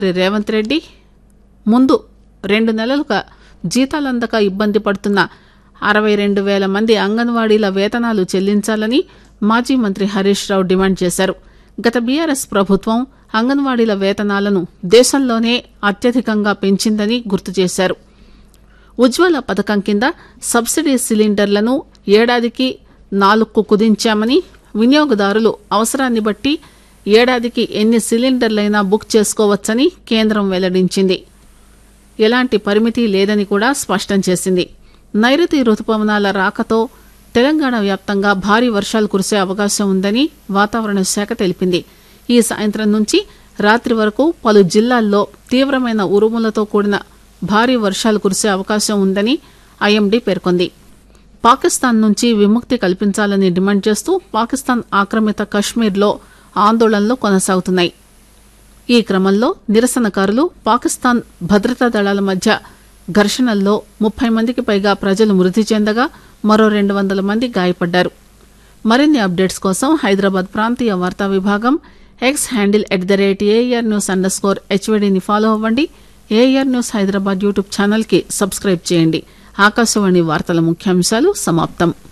రేవంత్ రెడ్డి ముందు రెండు నెలలుగా జీతాలందక ఇబ్బంది పడుతున్న అరవై రెండు వేల మంది అంగన్వాడీల వేతనాలు చెల్లించాలని మాజీ మంత్రి హరీష్ రావు డిమాండ్ చేశారు గత బీఆర్ఎస్ ప్రభుత్వం అంగన్వాడీల వేతనాలను దేశంలోనే అత్యధికంగా పెంచిందని గుర్తు చేశారు ఉజ్వల పథకం కింద సబ్సిడీ సిలిండర్లను ఏడాదికి నాలుగుకు కుదించామని వినియోగదారులు అవసరాన్ని బట్టి ఏడాదికి ఎన్ని సిలిండర్లైనా బుక్ చేసుకోవచ్చని కేంద్రం వెల్లడించింది ఎలాంటి పరిమితి లేదని కూడా స్పష్టం చేసింది నైరుతి రుతుపవనాల రాకతో తెలంగాణ వ్యాప్తంగా భారీ వర్షాలు కురిసే అవకాశం ఉందని వాతావరణ శాఖ తెలిపింది ఈ సాయంత్రం నుంచి రాత్రి వరకు పలు జిల్లాల్లో తీవ్రమైన ఉరుములతో కూడిన భారీ వర్షాలు కురిసే అవకాశం ఉందని ఐఎండీ పేర్కొంది పాకిస్తాన్ నుంచి విముక్తి కల్పించాలని డిమాండ్ చేస్తూ పాకిస్తాన్ ఆక్రమిత కశ్మీర్లో ఆందోళనలు కొనసాగుతున్నాయి ఈ క్రమంలో నిరసనకారులు పాకిస్తాన్ భద్రతా దళాల మధ్య ఘర్షణల్లో ముప్పై మందికి పైగా ప్రజలు మృతి చెందగా మరో రెండు వందల మంది గాయపడ్డారు మరిన్ని అప్డేట్స్ కోసం హైదరాబాద్ ప్రాంతీయ వార్తా విభాగం X handle at the rate AIR news under score హెచ్వీడీని ఫాలో అవ్వండి ఏఆర్ న్యూస్ హైదరాబాద్ యూట్యూబ్ ఛానల్కి సబ్స్క్రైబ్ చేయండి ఆకాశవాణి వార్తల ముఖ్యాంశాలు సమాప్తం